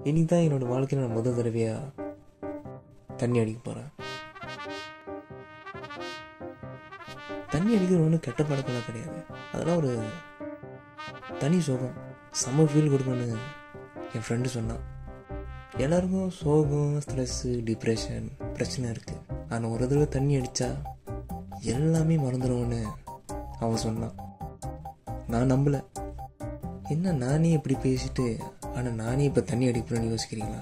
இன்னைக்கு தான் என்னோட வாழ்க்கையில் நான் முதல் தடவையாக தண்ணி அடிக்க போகிறேன் தண்ணி அடிக்கிறது ஒன்றும் கெட்ட பழக்கம்லாம் கிடையாது அதெல்லாம் ஒரு தனி சோகம் செம்ம ஃபீல் கொடுக்கும்னு என் ஃப்ரெண்டு சொன்னான் எல்லாருக்கும் சோகம் ஸ்ட்ரெஸ்ஸு டிப்ரெஷன் பிரச்சனை இருக்குது ஆனால் ஒரு தடவை தண்ணி அடித்தா எல்லாமே மறந்துடும்னு அவன் சொன்னான் நான் நம்பலை என்ன நானே இப்படி பேசிட்டு ஆனால் நானே இப்போ தண்ணி அடிப்பேன்னு யோசிக்கிறீங்களா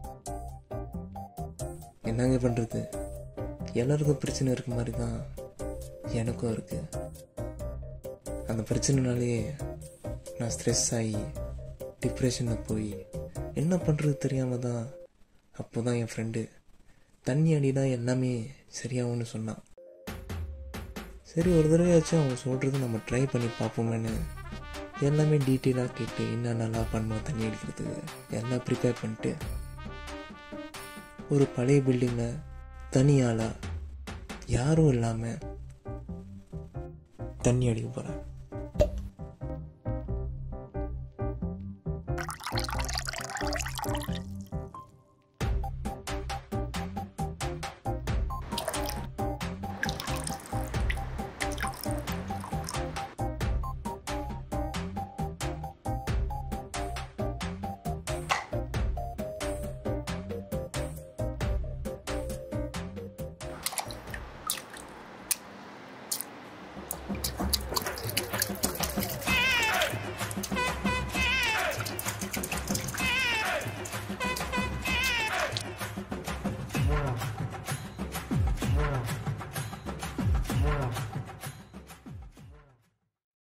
என்னங்க பண்ணுறது எல்லாருக்கும் பிரச்சனை இருக்க மாதிரி தான் எனக்கும் இருக்கு அந்த பிரச்சனைனாலேயே நான் ஸ்ட்ரெஸ் ஆகி டிப்ரெஷனில் போய் என்ன பண்ணுறது தெரியாமல் தான் அப்போ தான் என் ஃப்ரெண்டு தண்ணி அடி தான் எல்லாமே சரியாகும்னு சொன்னான் சரி ஒரு தடவையாச்சும் அவங்க சொல்கிறது நம்ம ட்ரை பண்ணி பார்ப்போமேன்னு எல்லாமே டீட்டெயிலாக கேட்டு என்ன நல்லா பண்ணோம் தண்ணி அடிக்கிறதுக்கு எல்லாம் ப்ரிப்பேர் பண்ணிட்டு ஒரு பழைய பில்டிங்கில் தனியாளாக யாரும் இல்லாமல் தண்ணி அடிக்க போகிறேன்